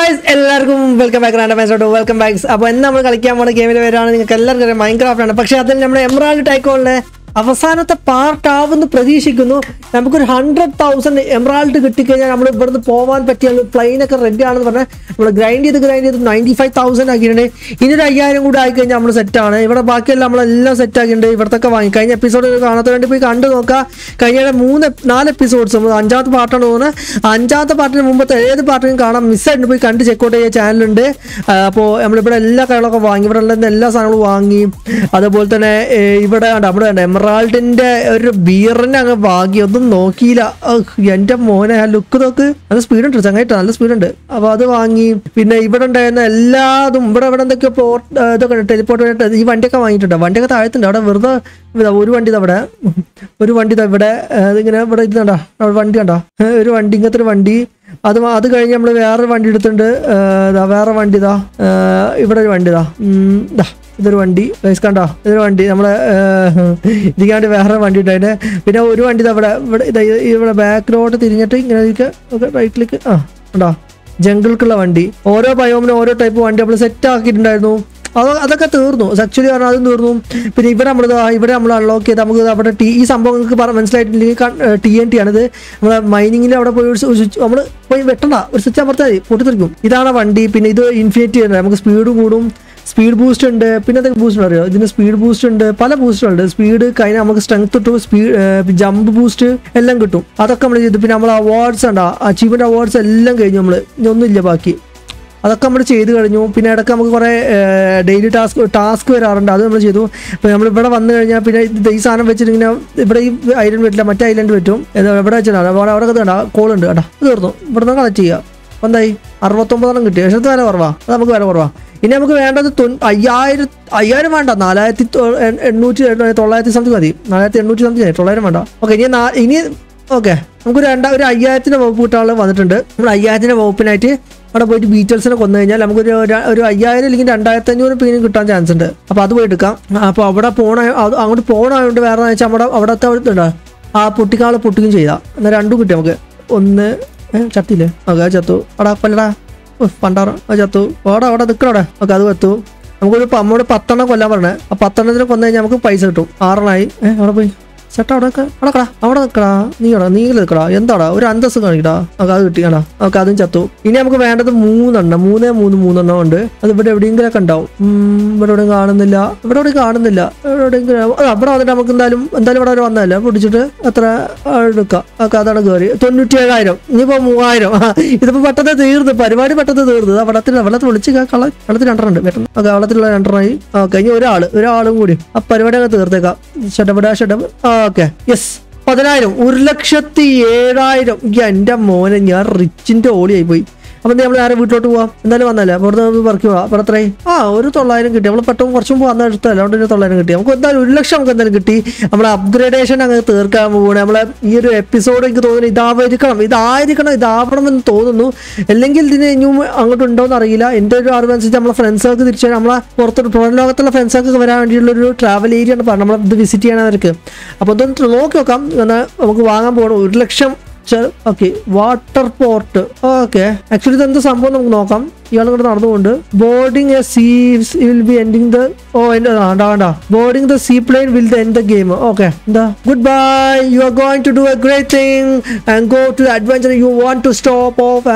guys എല്ലാവർക്കും welcome back റാൻഡമൈസോട്ട് welcome back അപ്പോൾ എന്ന് നമ്മൾ കളിക്കാൻ പോകുന്ന ഗെയിമിൽ വരാണ് നിങ്ങൾക്ക് എല്ലാവർക്കും അറിയാം മൈൻക്രാഫ്റ്റ് ആണ് പക്ഷേ അതിൽ നമ്മുടെ എമറാൾഡ് ടൈക്കോളിലെ അവസാനത്തെ പാർട്ട് ആവുമെന്ന് പ്രതീക്ഷിക്കുന്നു നമുക്കൊരു ഹൺഡ്രഡ് തൗസൻഡ് എമറാൾഡ് കിട്ടിക്കഴിഞ്ഞാൽ നമ്മൾ ഇവിടുന്ന് പോകാൻ പറ്റിയ പ്ലെയിനൊക്കെ റെഡി ആണെന്ന് പറഞ്ഞാൽ നമ്മൾ ഗ്രൈൻഡ് ചെയ്ത് ഗ്രൈൻഡ് ചെയ്ത് നയൻറ്റി ഫൈവ് തൗസൻഡ് ആക്കിയിട്ടുണ്ട് ഇനി ഒരു അയ്യായിരം കൂടെ ആയിക്കഴിഞ്ഞാൽ നമ്മൾ സെറ്റാണ് ഇവിടെ ബാക്കിയെല്ലാം നമ്മളെല്ലാം സെറ്റ് ആക്കിയിട്ടുണ്ട് ഇവിടത്തൊക്കെ വാങ്ങി കഴിഞ്ഞ എപ്പിസോഡ് കാണാത്ത വേണ്ടി പോയി കണ്ടു നോക്കുക കഴിഞ്ഞ മൂന്ന് എപ്- നാല് എപ്പിസോഡ്സ് അഞ്ചാമത്തെ പാർട്ടാണ് തോന്നുന്നത് അഞ്ചാമത്തെ പാർട്ടിന് മുമ്പത്തെ ഏത് പാർട്ടിനും കാണാം മിസ്സായിട്ട് പോയി കണ്ട് ചെക്കൗട്ട് ചെയ്യുക ചാനലുണ്ട് അപ്പോൾ നമ്മളിവിടെ എല്ലാ കാര്യങ്ങളൊക്കെ വാങ്ങി ഇവിടെ ഉള്ള എല്ലാ സാധനങ്ങളും വാങ്ങി അതുപോലെ തന്നെ ഏ, ഇവിടെ കണ്ട നമ്മുടെ കണ്ട എമറാൾഡിന്റെ ഒരു ബിയറിനെ അങ്ങ് വാങ്ങി ഒന്നും നോക്കിയില്ല ഔ, എന്റെ മോനെ ആ ലുക്ക് നോക്ക് നല്ല സ്പീഡ് ഉണ്ട് ചങ്ങായിട്ട് നല്ല സ്പീഡ് ഉണ്ട് അപ്പൊ അത് വാങ്ങി പിന്നെ ഇവിടെ ഉണ്ടായിരുന്ന എല്ലാതും ഇവിടെ ഇവിടെ എന്തൊക്കെയോ പോർട്ട് ഇതൊക്കെ ടെലിപ്പോർട്ട് ഈ വണ്ടിയൊക്കെ വാങ്ങിയിട്ടുണ്ട് വണ്ടിയൊക്കെ താഴത്തുണ്ട് അവിടെ വെറുതെ ഇതാ ഒരു വണ്ടി ഇതാ ഇവിടെ ഒരു വണ്ടി ഇതാ ഇവിടെ ഏ, ഇതിങ്ങനെ ഇവിടെ ഇത് കണ്ടോ അവിടെ വണ്ടി കണ്ടോ ഏ, ഒരു വണ്ടി ഇങ്ങനത്തെ ഒരു വണ്ടി അത് മാ- അത് കഴിഞ്ഞ് നമ്മൾ വേറൊരു വണ്ടി എടുത്തിട്ടുണ്ട് ഏ, ദാ വേറെ വണ്ടി ഇതാ ഏ, ഇവിടെ ഒരു വണ്ടി ഇതാ ഉം, ദാ ഇതൊരു വണ്ടി ഗൈസ് കണ്ടോ ഇതൊരു വണ്ടി നമ്മളെ ഇതിക്കാണ്ട് വേറെ വണ്ടി ഉണ്ടായിട്ട് പിന്നെ ഒരു വണ്ടി ഇതാ ഇവിടെ ഇവിടെ ഇതാ ഇത് ഇവിടെ ബാക്കിലോട്ട് തിരിഞ്ഞിട്ട് ഇങ്ങനെ റൈറ്റിലേക്ക് ആ ഉണ്ടോ ജംഗിൾക്കുള്ള വണ്ടി ഓരോ ബയോമിനും ഓരോ ടൈപ്പ് വണ്ടി നമ്മൾ സെറ്റ് ആക്കിയിട്ടുണ്ടായിരുന്നു അത് അതൊക്കെ തീർന്നു ആക്ച്വലി പറഞ്ഞാൽ അതും തീർന്നു പിന്നെ ഇവിടെ നമ്മൾ ഇവിടെ നമ്മൾ അൺലോക്ക് ചെയ്ത് നമുക്ക് അവിടെ ടി ഈ സംഭവം നിങ്ങൾക്ക് പറ മനസ്സിലായിട്ടില്ലെങ്കിൽ ടി എൻ ടി ആണിത് നമ്മളെ മൈനിങ്ങിൽ അവിടെ പോയി ഒരു സ്വിച്ച് നമ്മൾ പോയി വെട്ടണ്ട ഒരു സ്വിച്ച് അമർത്താൽ മതി പൊട്ടിത്തെറിക്കും ഇതാണ് വണ്ടി പിന്നെ ഇത് ഇൻഫിനിറ്റി ഉണ്ട് നമുക്ക് സ്പീഡ് കൂടും സ്പീഡ് ബൂസ്റ്റ് ഉണ്ട് പിന്നെ എന്തൊക്കെ ബൂസ്റ്റ് അറിയോ ഇതിന് സ്പീഡ് ബൂസ്റ്റ് ഉണ്ട് പല ബൂസ്റ്റുണ്ട് സ്പീഡ് കഴിഞ്ഞാൽ നമുക്ക് സ്ട്രെങ്ത് കിട്ടും സ്പീഡ് ജമ്പ് ബൂസ്റ്റ് എല്ലാം കിട്ടും അതൊക്കെ നമ്മൾ ചെയ്തു പിന്നെ നമ്മൾ അവാർഡ്സ് ഉണ്ടോ അച്ചീവ്മെന്റ് അവാർഡ്സ് എല്ലാം കഴിഞ്ഞു നമ്മൾ ഒന്നുമില്ല ബാക്കി അതൊക്കെ നമ്മൾ ചെയ്ത് കഴിഞ്ഞു പിന്നെ ഇടയ്ക്ക് നമുക്ക് കുറേ ഡെയിലി ടാസ്ക് ടാസ്ക് വരാറുണ്ട് അത് നമ്മൾ ചെയ്തു അപ്പോൾ നമ്മൾ ഇവിടെ വന്നു കഴിഞ്ഞാൽ പിന്നെ ഇത് ഈ സാധനം വെച്ചിട്ട് ഇങ്ങനെ ഇവിടെ ഈ ഐലൻഡ് പറ്റില്ല മറ്റേ ഐലൻഡ് പറ്റും ഇത് ഇവിടെ വെച്ചിട്ടാണ് അവിടെ അവിടെ കണ്ട കോൾ ഉണ്ട് കേട്ടോ അത് തീർന്നു ഇവിടെ നിന്ന് കളക്ട് ചെയ്യുക അപ്പോൾ എന്തായി അറുപത്തൊമ്പതെണ്ണം കിട്ടി പക്ഷേ ഇത് വില കുറവാ അത് നമുക്ക് വില കുറവാ ഇനി നമുക്ക് വേണ്ടത് തൊൺ അയ്യായിരം അയ്യായിരം വേണ്ട നാലായിരത്തി തൊ- എ- എണ്ണൂറ്റി എ- തൊള്ളായിരത്തി സംതിങ് മതി നാലായിരത്തി എണ്ണൂറ്റി സംതിങ് തൊള്ളായിരം വേണ്ട ഓക്കെ ഇനി നാ- ഇനി ഓക്കെ നമുക്ക് രണ്ടാ ഒരു അയ്യായിരത്തിന്റെ വകുപ്പ് കിട്ടാനുള്ള വന്നിട്ടുണ്ട് നമ്മൾ അയ്യായിരത്തിന്റെ വകുപ്പിനായിട്ട് അവിടെ പോയിട്ട് ബീറ്റൽസിനെ കൊന്നു കഴിഞ്ഞാൽ നമുക്കൊരു ര- ഒരു അയ്യായിരം അല്ലെങ്കിൽ രണ്ടായിരത്തി അഞ്ഞൂറ് പിന്നെയും കിട്ടാൻ ചാൻസ് ഉണ്ട് അപ്പോൾ അത് പോയി എടുക്കാം അപ്പോൾ അവിടെ പോണ അത് അങ്ങോട്ട് പോകണമായതുകൊണ്ട് വേറെ വെച്ചാൽ നമ്മുടെ അവിടത്തെ ഇതുണ്ടോ ആ പൊട്ടിക്കാളെ പൊട്ടിക്കും ചെയ്താൽ എന്നാൽ രണ്ടും കിട്ടി നമുക്ക് ഒന്ന് ഏ, ചത്തില്ലേ ഓക്കെ അത് ചത്തു അവിടെ കൊല്ലടാ ഉഫ്, പണ്ടാറം അത് ചത്തു ഓടെ അവിടെ നിൽക്കണവിടെ ഓക്കെ അത് എത്തു നമുക്കൊരു പ- നമ്മോട് പത്തെണ്ണം കൊല്ലാൻ പറഞ്ഞത് ആ പത്തെണ്ണത്തിന് കൊന്നു കഴിഞ്ഞാൽ നമുക്ക് പൈസ കിട്ടും ആറെണ്ണമായി ഏഹ് അവിടെ പോയി ചേട്ടാ അവിടെ നിൽക്ക അവിടെ കടാ അവിടെ നിൽക്കടാ നീ കടാ നീ നിൽക്കടാ എന്താടാ ഒരു അന്തസ് കാണിക്കടാ ഓക്കെ അത് കിട്ടിയാടാ ഓക്കെ അതും ചത്തു ഇനി നമുക്ക് വേണ്ടത് മൂന്നെണ്ണം മൂന്നേ മൂന്ന് മൂന്നെണ്ണം ഉണ്ട് അത് ഇവിടെ എവിടെയെങ്കിലൊക്കെ ഉണ്ടാവും ഉം, ഇവിടെ എവിടെയും കാണുന്നില്ല ഇവിടെ എവിടെയും കാണുന്നില്ല ഇവിടെ എവിടെയെങ്കിലും അത് അവിടെ വന്നിട്ട് നമുക്ക് എന്തായാലും എന്തായാലും ഇവിടെ വരെ വന്നതല്ല പിടിച്ചിട്ട് എത്ര ആ, എടുക്കാം ഓക്കെ അതാണ് കയറി തൊണ്ണൂറ്റി ഏഴായിരം ഇനിയിപ്പോ മൂവായിരം ആ, ഇതിപ്പോ പെട്ടെന്ന് തീർന്നു പരിപാടി പെട്ടെന്ന് തീർന്നു ആ വെള്ളത്തിൽ വെള്ളത്തിൽ വിളിച്ച് കള വെള്ളത്തിൽ രണ്ടെണ്ണം ഉണ്ട് പെട്ടെന്ന് ഓക്കെ വെള്ളത്തിലുള്ള രണ്ടെണ്ണമായി ഓക്കെ ഇനി ഒരാള് ഒരാളും കൂടി ആ പരിപാടി അങ്ങ് തീർത്തേക്കാം ഷട്ടപ്പെടാ ഷട്ടപ്പ് ഓക്കെ യെസ് പതിനായിരം ഒരു ലക്ഷത്തി ഏഴായിരം എന്റെ മോനെ ഞാൻ റിച്ചിന്റെ ഓളിയായി പോയി അപ്പൊ നമ്മൾ ആരെ വീട്ടിലോട്ട് പോവാം എന്തായാലും വന്നല്ലേ അപ്പോൾ ഇവിടെ വർക്ക് പോവാം അപ്പോൾ എത്രയായി ആ ഒരു തൊള്ളായിരം കിട്ടി നമ്മൾ പെട്ടെന്ന് കുറച്ചും മുമ്പ് വന്ന എടുത്തല്ല അതുകൊണ്ട് ഒരു തൊള്ളായിരം കിട്ടി നമുക്ക് എന്തായാലും ഒരു ലക്ഷം നമുക്ക് എന്തായാലും കിട്ടി നമ്മളെ അപ്ഗ്രേഡേഷൻ അങ്ങ് തീർക്കാൻ പോകണേ നമ്മളെ ഈ ഒരു എപ്പിസോഡ് എനിക്ക് തോന്നുന്നു ഇതായിരിക്കണം ഇതായിരിക്കണം ഇതാവണം എന്ന് തോന്നുന്നു അല്ലെങ്കിൽ ഇതിന് ഇനിയും അങ്ങോട്ട് ഉണ്ടോന്ന് അറിയില്ല എൻ്റെ ഒരു അറിവ് അനുസരിച്ച് നമ്മളെ ഫ്രണ്ട്സൊക്കെ തിരിച്ചു നമ്മളെ പുറത്തോട്ട് പുറം ലോകത്തുള്ള ഫ്രണ്ട്സൊക്കെ വരാൻ വേണ്ടിയുള്ള ഒരു ട്രാവൽ ഏരിയ ആണ് പറഞ്ഞത് നമ്മൾ ഇത് വിസിറ്റ് ചെയ്യണവർക്ക് അപ്പോൾ ഇതൊന്ന് നോക്കി നോക്കാം എന്നാൽ നമുക്ക് വാങ്ങാൻ പോകണം ഒരു lakh okay water port okay actually ഇത് എന്ത് സംഭവം നമുക്ക് നോക്കാം ഇയാൾ ഇവിടെ നടന്നുകൊണ്ട് boarding a sea will be ending the oh എൻ്റെ വേണ്ട വേണ്ട boarding the sea plane will the end the game okay എന്താ goodbye you are going to do a great thing and go to adventure you want to stop off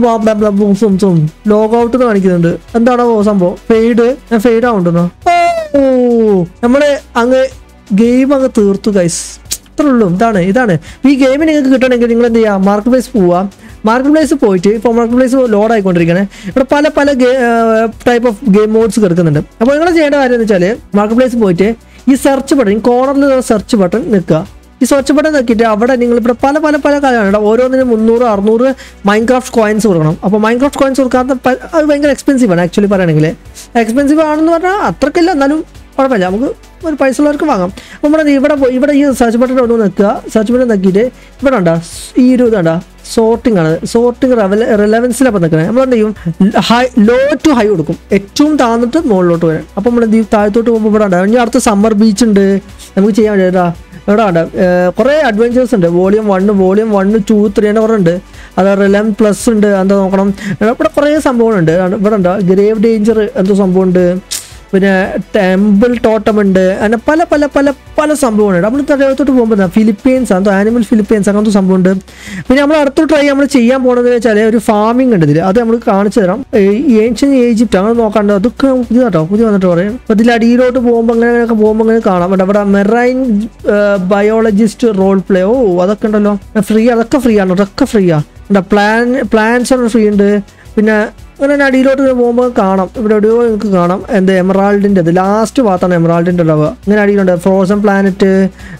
log out എന്ന് കാണിക്കുന്നുണ്ട് എന്താണോ സംഭവം fade ഞാൻ fade ആവുണ്ടെന്നോ ഓ നമ്മള് അങ്ങ് game അങ്ങ് തീർത്തു ഗൈസ് അത്രേ ഉള്ളൂ ഇതാണ് ഇതാണ് ഈ ഗെയിം നിങ്ങൾക്ക് കിട്ടണമെങ്കിൽ നിങ്ങൾ എന്ത് ചെയ്യുക മാർക്കറ്റ് പ്ലേസ് പോവുക മാർക്കറ്റ് പ്ലേസ് പോയിട്ട് ഇപ്പോൾ മാർക്കറ്റ് പ്ലേസ് ലോഡ് ആയിക്കൊണ്ടിരിക്കുകയാണ് ഇവിടെ പല പല ടൈപ്പ് ഓഫ് ഗെയിം മോഡ്സ് കിടക്കുന്നുണ്ട് അപ്പോൾ നിങ്ങൾ ചെയ്യേണ്ട കാര്യം എന്ന് വെച്ചാൽ മാർക്കറ്റ് പ്ലേസ് പോയിട്ട് ഈ സെർച്ച് ബട്ടൺ കോർണറിൽ സെർച്ച് ബട്ടൺ നിൽക്കുക ഈ സെർച്ച് ബട്ടൺ നോക്കിയിട്ട് അവിടെ നിങ്ങൾ ഇവിടെ പല പല പല കാര്യമാണ് ഓരോന്നിനും മുന്നൂറ് അറുന്നൂറ് മൈൻക്രാഫ്റ്റ് കോയിൻസ് കൊടുക്കണം അപ്പോൾ മൈൻക്രാഫ്റ്റ് കോയിൻസ് കൊടുക്കാത്ത പ- അത് ഭയങ്കര എക്സ്പെൻസീവ് ആണ് ആക്ച്വലി പറയുകയാണെങ്കിൽ എക്സ്പെൻസീവ് ആണെന്ന് പറഞ്ഞാൽ അത്രക്കില്ല എന്നാലും കുഴപ്പമില്ല നമുക്ക് ഒരു പൈസ ഉള്ളവർക്ക് വാങ്ങാം അപ്പോൾ നമ്മുടെ ഇവിടെ പോയി- ഇവിടെ ഈ സെർച്ച് ബട്ടൺ ഒന്ന് നിൽക്കുക സെർച്ച് ബട്ടൺ നോക്കിയിട്ട് ഇവിടെ ഉണ്ടോ ഈ ഒരു ഇതുണ്ടോ സോർട്ടിംഗ് ആണ് സോർട്ടിംഗ് റിലവൻസിലപ്പോൾ നിൽക്കുന്നത് നമ്മൾ എന്ത് ചെയ്യും ഹൈ ലോ ടു ഹൈ കൊടുക്കും ഏറ്റവും താന്നിട്ട് മുകളിലോട്ട് വരാം അപ്പോൾ നമ്മൾ എന്ത് ചെയ്യും താഴത്തോട്ട് പോകുമ്പോൾ ഇവിടെ ഉണ്ടാവും ഇനി അടുത്ത സമ്മർ ബീച്ച് ഉണ്ട് നമുക്ക് ചെയ്യാൻ പറ്റില്ല ഇവിടെ ഉണ്ട് കുറേ അഡ്വഞ്ചേഴ്സ് ഉണ്ട് volume one volume one two three അങ്ങനെ കുറേ ഉണ്ട് അത് റിലം പ്ലസ് ഉണ്ട് എന്താ നോക്കണം ഇവിടെ കുറേ സംഭവങ്ങളുണ്ട് ഇവിടെ ഉണ്ടോ ഗ്രേവ് ഡേഞ്ചർ എന്തോ സംഭവമുണ്ട് പിന്നെ ടെമ്പിൾ ടോട്ടം ഉണ്ട് അങ്ങനെ പല പല പല പല സംഭവങ്ങളുണ്ട് നമ്മൾ തടയത്തോട്ട് പോകുമ്പോൾ ഫിലിപ്പീൻസ് എന്തോ ആനിമൽ ഫിലിപ്പീൻസ് അങ്ങനത്തെ സംഭവമുണ്ട് പിന്നെ നമ്മൾ അടുത്ത ട്രൈ നമ്മൾ ചെയ്യാൻ പോകണമെന്ന് വെച്ചാൽ ഒരു ഫാമിംഗ് ഉണ്ട് ഇതിൽ അത് നമ്മൾ കാണിച്ചു തരാം ഏൻഷ്യൻ ഈജിപ്റ്റ് അങ്ങനെ നോക്കാണ്ട് അതൊക്കെ പുതിയ കേട്ടോ പുതിയ വന്നിട്ട് പറയും അപ്പോൾ ഇതിൽ അടിയിലോട്ട് പോകുമ്പോൾ അങ്ങനെ അങ്ങനെയൊക്കെ പോകുമ്പോൾ അങ്ങനെ കാണാം ഇവിടെ ഇവിടെ മെറൈൻ ബയോളജിസ്റ്റ് റോൾ പ്ലേ ഓ അതൊക്കെ ഉണ്ടല്ലോ ഫ്രീ അതൊക്കെ ഫ്രീ ആണ് അതൊക്കെ ഫ്രീ ആണ് പ്ലാൻ പ്ലാൻസ് ഫ്രീ ഉണ്ട് പിന്നെ അങ്ങനെ തന്നെ അടിയിലോട്ട് ഇങ്ങനെ പോകുമ്പോൾ കാണാം ഇവിടെ എവിടെയോ നിങ്ങൾക്ക് കാണാം എന്ത് എമറാൾഡിൻ്റെ അത് ലാസ്റ്റ് ഭാഗത്താണ് എമറാൾഡിൻ്റെ ഉണ്ടാവുക ഇങ്ങനെ അടിയിലുണ്ട് ഫ്രോസൺ പ്ലാനറ്റ്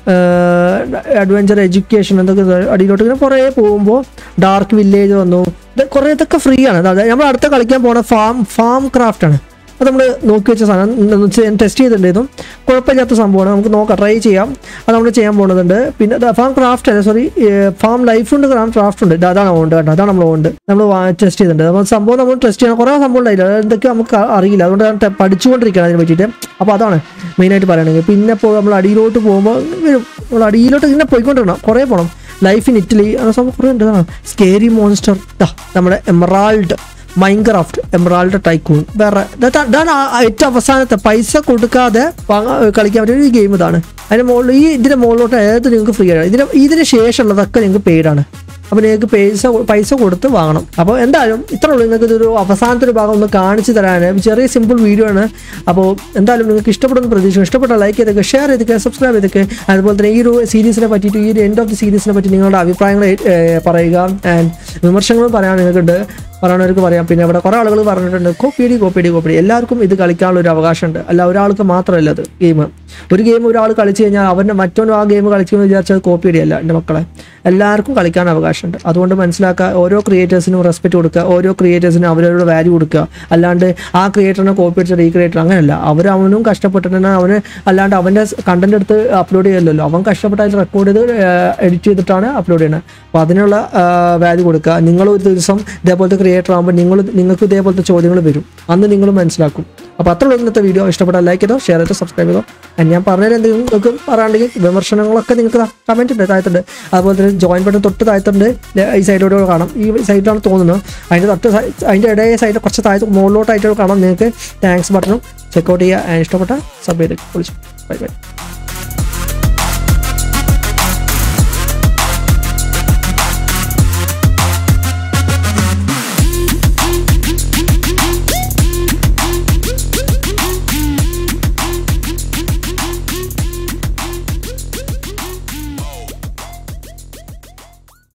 അഡ്വഞ്ചർ എഡ്യൂക്കേഷൻ എന്തൊക്കെ ഇത് അടിയിലോട്ട് ഇങ്ങനെ കുറേ പോകുമ്പോൾ ഡാർക്ക് വില്ലേജ് വന്നു ഇത് കുറേ ഇതൊക്കെ ഫ്രീ ആണ് അതായത് നമ്മൾ അടുത്ത കളിക്കാൻ പോണ ഫാം ഫാം ക്രാഫ്റ്റ് ആണ് അത് നമ്മൾ നോക്കി വെച്ച സാധനം ടെസ്റ്റ് ചെയ്തിട്ടുണ്ടായിരുന്നു കുഴപ്പമില്ലാത്ത സംഭവമാണ് നമുക്ക് നോക്കാം ട്രൈ ചെയ്യാം അത് നമ്മൾ ചെയ്യാൻ പോകുന്നുണ്ട് പിന്നെ ഫാം ക്രാഫ്റ്റ് അല്ല സോറി ഫാം ലൈഫ് ഉണ്ട് ഫാം ക്രാഫ്റ്റ് ഉണ്ട് ഇത് അതാണ് ഓണ്ട് കേട്ടോ അതാണ് നമ്മൾ ഓണ്ട് നമ്മൾ ടെസ്റ്റ് ചെയ്തിട്ടുണ്ട് അപ്പോൾ സംഭവം നമ്മൾ ടെസ്റ്റ് ചെയ്യണം കുറേ സംഭവം ഉണ്ടായില്ല അത് എന്തൊക്കെ നമുക്ക് അ- അറിയില്ല അതുകൊണ്ട് ഞാൻ ടെ- പഠിച്ചുകൊണ്ടിരിക്കുകയാണ് അതിനെ പറ്റിയിട്ട് അപ്പോൾ അതാണ് മെയിനായിട്ട് പറയണമെങ്കിൽ പിന്നെ ഇപ്പോൾ നമ്മൾ അടിയിലോട്ട് പോകുമ്പോൾ വരും നമ്മൾ അടിയിലോട്ട് ഇങ്ങനെ പോയിക്കൊണ്ടിരിക്കണം കുറേ പോകണം ലൈഫ് ഇൻ ഇറ്റലി അങ്ങനെ സംഭവം കുറേ ഉണ്ട് സ്കേരി മോൺസ്റ്റർ നമ്മുടെ എമറാൾഡ് മൈൻക്രാഫ്റ്റ് എമറാൾഡ് ടൈക്കൂൺ വേറെ ഇതാ- ഇതാണ് ആ- ആ ഏറ്റവും അവസാനത്തെ പൈസ കൊടുക്കാതെ വാങ്ങാ- കളിക്കാൻ പറ്റിയ ഒരു ഗെയിം ഇതാണ് അതിന് മുകളിൽ ഈ ഇതിന്റെ മുകളിലോട്ട് ഏത് നിങ്ങൾക്ക് ഫ്രീ ആണ് ഇതിന് ഇതിന് ശേഷമുള്ളതൊക്കെ നിങ്ങൾക്ക് പെയ്ഡാണ് അപ്പോൾ നിങ്ങൾക്ക് പൈസ പൈസ കൊടുത്ത് വാങ്ങണം അപ്പോൾ എന്തായാലും ഇത്ര ഉള്ളൂ നിങ്ങൾക്ക് ഇതൊരു അവസാനത്തെ ഒരു ഭാഗം ഒന്ന് കാണിച്ചു തരാൻ ചെറിയ സിമ്പിൾ വീഡിയോ ആണ് അപ്പോൾ എന്തായാലും നിങ്ങൾക്ക് ഇഷ്ടപ്പെടുന്ന പ്രതീക്ഷ ഇഷ്ടപ്പെട്ട ലൈക്ക് ചെയ്തൊക്കെ ഷെയർ ചെയ്തൊക്കെ സബ്സ്ക്രൈബ് ചെയ്തൊക്കെ അതുപോലെ തന്നെ ഈ ഒരു സീരീസിനെ പറ്റിയിട്ട് ഈ ഒരു എൻഡ് ഓഫ് ദി സീരീസിനെ പറ്റി നിങ്ങളുടെ അഭിപ്രായങ്ങൾ ഏഹ്, പറയുക ആൻഡ് വിമർശനങ്ങളും പറയാൻ നിങ്ങൾക്കുണ്ട് പറയണവർക്ക് പറയാം പിന്നെ ഇവിടെ കുറേ ആളുകൾ പറഞ്ഞിട്ടുണ്ട് കോപ്പിയടി കോപ്പിയടി കോപ്പിയടി എല്ലാവർക്കും ഇത് കളിക്കാനുള്ള ഒരു അവകാശമുണ്ട് അല്ല ഒരാൾക്ക് മാത്രമല്ല അത് ഗെയിം ഒരു ഗെയിം ഒരാൾ കളിച്ചു കഴിഞ്ഞാൽ അവൻ്റെ മറ്റൊന്നും ആ ഗെയിം കളിക്കുമെന്ന് വിചാരിച്ചത് കോപ്പിയടി അല്ല എൻ്റെ മക്കളെ എല്ലാവർക്കും കളിക്കാൻ അവകാശമുണ്ട് അതുകൊണ്ട് മനസ്സിലാക്കുക ഓരോ ക്രിയേറ്റേഴ്സിനും റെസ്പെക്ട് കൊടുക്കുക ഓരോ ക്രിയേറ്റേഴ്സിനും അവരവരുടെ വാല്യൂ കൊടുക്കുക അല്ലാണ്ട് ആ ക്രിയേറ്ററിനെ കോപ്പി അടിച്ച ഈ ക്രിയേറ്റർ അങ്ങനെയല്ല അവർ അവനും കഷ്ടപ്പെട്ടിട്ടാണ് അവന് അല്ലാണ്ട് അവൻ്റെ കണ്ടന്റ് എടുത്ത് അപ്ലോഡ് ചെയ്യല്ലോ അവൻ കഷ്ടപ്പെട്ടായിട്ട് റെക്കോർഡ് ചെയ്ത് എഡിറ്റ് ചെയ്തിട്ടാണ് അപ്ലോഡ് ചെയ്യുന്നത് അപ്പോൾ അതിനുള്ള വാല്യൂ കൊടുക്കുക നിങ്ങൾ ഒരു ദിവസം ഇതേപോലത്തെ ക്രിയേറ്റർ ആകുമ്പോൾ നിങ്ങൾ നിങ്ങൾക്ക് ഇതേപോലത്തെ ചോദ്യങ്ങൾ വരും അന്ന് നിങ്ങൾ മനസ്സിലാക്കും അപ്പോൾ അത്ര ഇന്നത്തെ വീഡിയോ ഇഷ്ടപ്പെട്ടാൽ ലൈക്ക് ചെയ്തോ ഷെയർ ചെയ്തോ സബ്സ്ക്രൈബ് ചെയ്തോ And ഞാൻ പറഞ്ഞതിൽ എന്തെങ്കിലും നിങ്ങൾക്ക് പറയാണ്ടെങ്കിൽ വിമർശനങ്ങളൊക്കെ നിങ്ങൾക്ക് കമൻറ്റ് ഉണ്ട് താഴത്തുണ്ട് അതുപോലെ തന്നെ ജോയിൻ ബട്ടൺ തൊട്ട് താഴത്തുണ്ട് ലെ- ഈ സൈഡിലൂടെ കാണാം ഈ സൈഡിലാണ് തോന്നുന്നത് അതിൻ്റെ തൊട്ട് സൈ- അതിൻ്റെ ഇടയ സൈഡിൽ കുറച്ച് താഴത്ത് മുകളിലോട്ടായിട്ട് കാണാം നിങ്ങൾക്ക് താങ്ക്സ് ബട്ടണും ചെക്കൗട്ട് ചെയ്യുക And ഇഷ്ടപ്പെട്ട സബ് ചെയ്ത് വിളിച്ചു ബൈ ബൈ